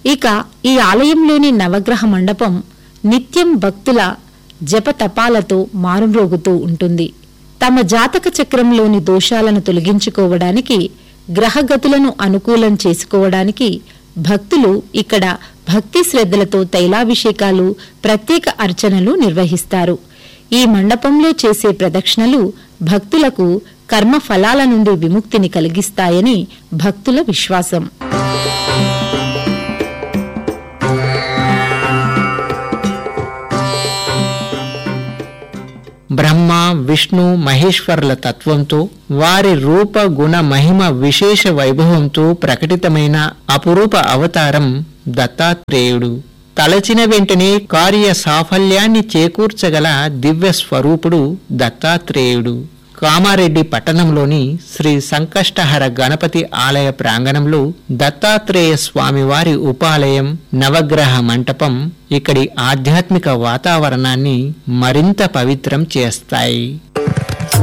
ఇక ఈ ఆలయంలోని నవగ్రహ మండపం నిత్యం భక్తుల జపతపాలతో మారుమ్రోగుతూ ఉంటుంది తమ జాతక చక్రంలోని దోషాలను తొలగించుకోవడానికి గ్రహగతులను అనుకూలం చేసుకోవడానికి భక్తులు ఇక్కడ భక్తి శ్రద్ధలతో తైలాభిషేకాలు ప్రత్యేక అర్చనలు నిర్వహిస్తారు ఈ మండపంలో చేసే ప్రదక్షిణలు భక్తులకు కర్మ ఫలాల నుండి విముక్తిని కలిగిస్తాయని భక్తుల విశ్వాసం బ్రహ్మ విష్ణు మహేశ్వరుల తత్వంతో వారి రూప గుణ మహిమ విశేష వైభవంతో ప్రకటితమైన అపురూప అవతారం దత్తాత్రేయుడు తలచిన వెంటనే కార్య సాఫల్యాన్ని చేకూర్చగల దివ్య స్వరూపుడు దత్తాత్రేయుడు కామారెడ్డి పట్టణంలోని శ్రీ సంకష్టహర గణపతి ఆలయ ప్రాంగణంలో దత్తాత్రేయ స్వామివారి ఉపాలయం నవగ్రహ మంటపం ఇక్కడి ఆధ్యాత్మిక వాతావరణాన్ని మరింత పవిత్రం చేస్తాయి